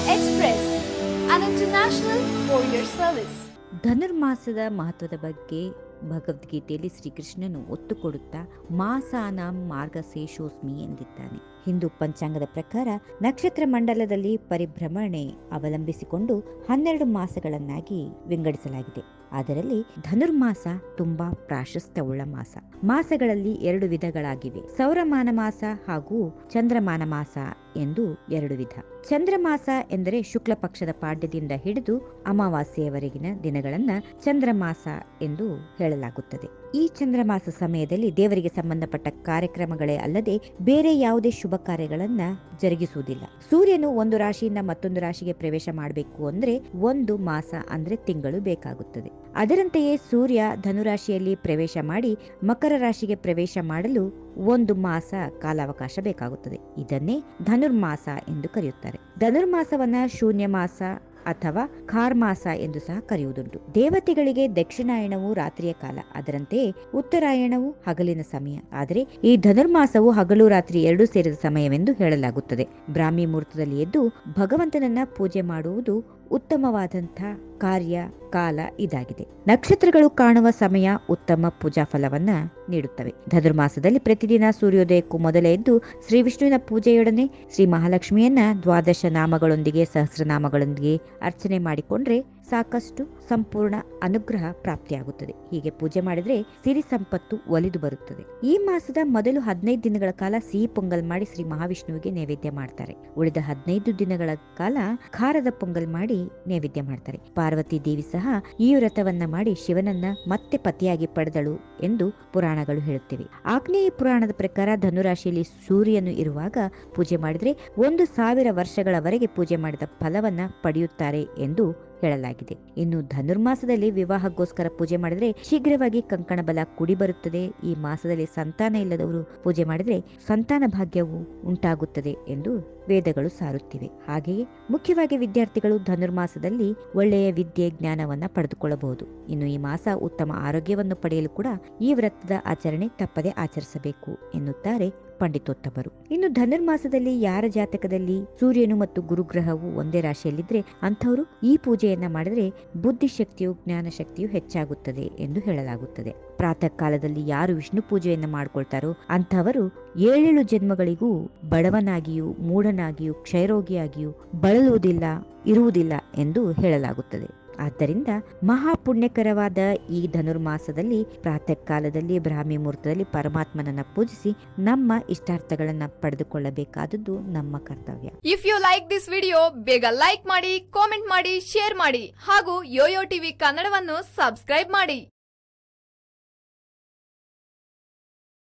Express, an international courier service. ಧನುರ್ಮಾಸದ ಮಹತ್ವದ ಬಗ್ಗೆ ಭಗವದ್ಗೀತೆಯಲ್ಲಿ ಶ್ರೀಕೃಷ್ಣನು ಒತ್ತು ಕೊಡುತ್ತಾ ಮಾಸಾನ ಮಾರ್ಗಶೇಷೋಸ್ಮಿ ಎಂದಿದ್ದಾನೆ ಹಿಂದೂ ಪಂಚಾಂಗದ ಪ್ರಕಾರ ನಕ್ಷತ್ರ ಮಂಡಲದಲ್ಲಿ ಪರಿಭ್ರಮಣೆ ಅವಲಂಬಿಸಿಕೊಂಡು ಹನ್ನೆರಡು ಮಾಸಗಳನ್ನಾಗಿ ವಿಂಗಡಿಸಲಾಗಿದೆ ಅದರಲ್ಲಿ ಧನುರ್ಮಾಸ ತುಂಬಾ ಪ್ರಾಶಸ್ತ್ಯವುಳ್ಳ ಮಾಸ ಮಾಸಗಳಲ್ಲಿ ಎರಡು ವಿಧಗಳಾಗಿವೆ ಸೌರಮಾನ ಮಾಸ ಹಾಗೂ ಚಂದ್ರಮಾನ ಮಾಸ ಎಂದು ಎರಡು ವಿಧ ಚಂದ್ರಮಾಸ ಎಂದರೆ ಶುಕ್ಲ ಪಕ್ಷದ ಪಾಡ್ಯದಿಂದ ಹಿಡಿದು ಅಮಾವಾಸ್ಯೆಯವರೆಗಿನ ದಿನಗಳನ್ನ ಚಂದ್ರಮಾಸ ಎಂದು ಹೇಳಲಾಗುತ್ತದೆ ಈ ಚಂದ್ರಮಾಸ ಸಮಯದಲ್ಲಿ ದೇವರಿಗೆ ಸಂಬಂಧಪಟ್ಟ ಕಾರ್ಯಕ್ರಮಗಳೇ ಅಲ್ಲದೆ ಬೇರೆ ಯಾವುದೇ ಶುಭ ಕಾರ್ಯಗಳನ್ನ ಜರುಗಿಸುವುದಿಲ್ಲ ಸೂರ್ಯನು ಒಂದು ರಾಶಿಯಿಂದ ಮತ್ತೊಂದು ರಾಶಿಗೆ ಪ್ರವೇಶ ಮಾಡಬೇಕು ಅಂದ್ರೆ ಒಂದು ಮಾಸ ಅಂದ್ರೆ ತಿಂಗಳು ಬೇಕಾಗುತ್ತದೆ ಅದರಂತೆಯೇ ಸೂರ್ಯ ಧನುರಾಶಿಯಲ್ಲಿ ಪ್ರವೇಶ ಮಾಡಿ ಮಕರ ರಾಶಿಗೆ ಪ್ರವೇಶ ಮಾಡಲು ಒಂದು ಮಾಸ ಕಾಲಾವಕಾಶ ಬೇಕಾಗುತ್ತದೆ ಇದನ್ನೇ ಧನುರ್ಮಾಸ ಎಂದು ಕರೆಯುತ್ತಾರೆ ಧನುರ್ಮಾಸವನ್ನ ಶೂನ್ಯ ಮಾಸ ಅಥವಾ ಖಾರ್ಮಾಸ ಎಂದು ಸಹ ಕರೆಯುವುದುಂಟು ದೇವತೆಗಳಿಗೆ ದಕ್ಷಿಣಾಯಣವು ರಾತ್ರಿಯ ಕಾಲ ಅದರಂತೆಯೇ ಉತ್ತರಾಯಣವು ಹಗಲಿನ ಸಮಯ ಆದರೆ ಈ ಧನುರ್ಮಾಸವು ಹಗಲು ರಾತ್ರಿ ಎರಡೂ ಸೇರಿದ ಸಮಯವೆಂದು ಹೇಳಲಾಗುತ್ತದೆ ಬ್ರಾಹ್ಮಿ ಮುಹೂರ್ತದಲ್ಲಿ ಎದ್ದು ಭಗವಂತನನ್ನ ಪೂಜೆ ಮಾಡುವುದು ಉತ್ತಮವಾದಂಥ ಕಾರ್ಯ ಕಾಲ ಇದಾಗಿದೆ ನಕ್ಷತ್ರಗಳು ಕಾಣುವ ಸಮಯ ಉತ್ತಮ ಪೂಜಾ ಫಲವನ್ನ ನೀಡುತ್ತವೆ ಧನುರ್ಮಾಸದಲ್ಲಿ ಪ್ರತಿದಿನ ಸೂರ್ಯೋದಯಕ್ಕೂ ಮೊದಲೇ ಎದ್ದು ಶ್ರೀ ವಿಷ್ಣುವಿನ ಪೂಜೆಯೊಡನೆ ಶ್ರೀ ಮಹಾಲಕ್ಷ್ಮಿಯನ್ನ ದ್ವಾದಶ ನಾಮಗಳೊಂದಿಗೆ ಸಹಸ್ರನಾಮಗಳೊಂದಿಗೆ ಅರ್ಚನೆ ಮಾಡಿಕೊಂಡ್ರೆ ಸಾಕಷ್ಟು ಸಂಪೂರ್ಣ ಅನುಗ್ರಹ ಪ್ರಾಪ್ತಿಯಾಗುತ್ತದೆ ಹೀಗೆ ಪೂಜೆ ಮಾಡಿದ್ರೆ ಸಿರಿ ಸಂಪತ್ತು ಒಲಿದು ಬರುತ್ತದೆ ಈ ಮಾಸದ ಮೊದಲು ಹದಿನೈದು ದಿನಗಳ ಕಾಲ ಸಿಹಿ ಪೊಂಗಲ್ ಮಾಡಿ ಶ್ರೀ ಮಹಾವಿಷ್ಣುವಿಗೆ ನೈವೇದ್ಯ ಮಾಡ್ತಾರೆ ಉಳಿದ ಹದಿನೈದು ದಿನಗಳ ಕಾಲ ಖಾರದ ಪೊಂಗಲ್ ಮಾಡಿ ನೈವೇದ್ಯ ಮಾಡ್ತಾರೆ ಪಾರ್ವತಿ ದೇವಿ ಸಹ ಈ ವ್ರತವನ್ನ ಮಾಡಿ ಶಿವನನ್ನ ಮತ್ತೆ ಪತಿಯಾಗಿ ಪಡೆದಳು ಎಂದು ಪುರಾಣಗಳು ಹೇಳುತ್ತಿವೆ ಆಗ್ನೇಯ ಪುರಾಣದ ಪ್ರಕಾರ ಧನುರಾಶಿಯಲ್ಲಿ ಸೂರ್ಯನು ಇರುವಾಗ ಪೂಜೆ ಮಾಡಿದ್ರೆ ಒಂದು ಸಾವಿರ ವರ್ಷಗಳವರೆಗೆ ಪೂಜೆ ಮಾಡಿದ ಫಲವನ್ನ ಪಡೆಯುತ್ತಾರೆ ಎಂದು ಹೇಳಲಾಗಿದೆ ಇನ್ನು ಧನುರ್ಮಾಸದಲ್ಲಿ ವಿವಾಹಕ್ಕೋಸ್ಕರ ಪೂಜೆ ಮಾಡಿದ್ರೆ ಶೀಘ್ರವಾಗಿ ಕಂಕಣ ಬಲ ಕುಡಿ ಬರುತ್ತದೆ ಈ ಮಾಸದಲ್ಲಿ ಸಂತಾನ ಇಲ್ಲದವರು ಪೂಜೆ ಮಾಡಿದ್ರೆ ಸಂತಾನ ಭಾಗ್ಯವು ಉಂಟಾಗುತ್ತದೆ ಎಂದು ವೇದಗಳು ಸಾರುತ್ತಿವೆ ಹಾಗೆಯೇ ಮುಖ್ಯವಾಗಿ ವಿದ್ಯಾರ್ಥಿಗಳು ಧನುರ್ಮಾಸದಲ್ಲಿ ಒಳ್ಳೆಯ ವಿದ್ಯೆ ಜ್ಞಾನವನ್ನ ಪಡೆದುಕೊಳ್ಳಬಹುದು ಇನ್ನು ಈ ಮಾಸ ಉತ್ತಮ ಆರೋಗ್ಯವನ್ನು ಪಡೆಯಲು ಕೂಡ ಈ ವ್ರತದ ಆಚರಣೆ ತಪ್ಪದೆ ಆಚರಿಸಬೇಕು ಎನ್ನುತ್ತಾರೆ ಪಂಡಿತೋತ್ತಮರು ಇನ್ನು ಧನುರ್ಮಾಸದಲ್ಲಿ ಯಾರ ಜಾತಕದಲ್ಲಿ ಸೂರ್ಯನು ಮತ್ತು ಗುರುಗ್ರಹವು ಒಂದೇ ರಾಶಿಯಲ್ಲಿದ್ರೆ ಅಂಥವರು ಈ ಪೂಜೆಯನ್ನ ಮಾಡಿದ್ರೆ ಬುದ್ಧಿಶಕ್ತಿಯು ಜ್ಞಾನ ಶಕ್ತಿಯು ಹೆಚ್ಚಾಗುತ್ತದೆ ಎಂದು ಹೇಳಲಾಗುತ್ತದೆ ಪ್ರಾತಃ ಕಾಲದಲ್ಲಿ ಯಾರು ವಿಷ್ಣು ಪೂಜೆಯನ್ನ ಮಾಡ್ಕೊಳ್ತಾರೋ ಅಂಥವರು ಏಳೇಳು ಜನ್ಮಗಳಿಗೂ ಬಡವನಾಗಿಯೂ ಮೂಢನಾಗಿಯೂ ಕ್ಷಯರೋಗಿಯಾಗಿಯೂ ಬಳಲುವುದಿಲ್ಲ ಇರುವುದಿಲ್ಲ ಎಂದು ಹೇಳಲಾಗುತ್ತದೆ ಆದ್ದರಿಂದ ಮಹಾಪುಣ್ಯಕರವಾದ ಈ ಧನುರ್ಮಾಸದಲ್ಲಿ ಪ್ರಾತಃ ಕಾಲದಲ್ಲಿ ಬ್ರಾಹ್ಮಿ ಮುಹೂರ್ತದಲ್ಲಿ ಪರಮಾತ್ಮನನ್ನ ಪೂಜಿಸಿ ನಮ್ಮ ಇಷ್ಟಾರ್ಥಗಳನ್ನ ಪಡೆದುಕೊಳ್ಳಬೇಕಾದದ್ದು ನಮ್ಮ ಕರ್ತವ್ಯ if you like this video ಬೇಗ ಲೈಕ್ ಮಾಡಿ ಕಾಮೆಂಟ್ ಮಾಡಿ ಶೇರ್ ಮಾಡಿ ಹಾಗೂ ಯೋಯೋ ಟಿವಿ ಕನ್ನಡವನ್ನು ಸಬ್ಸ್ಕ್ರೈಬ್ ಮಾಡಿ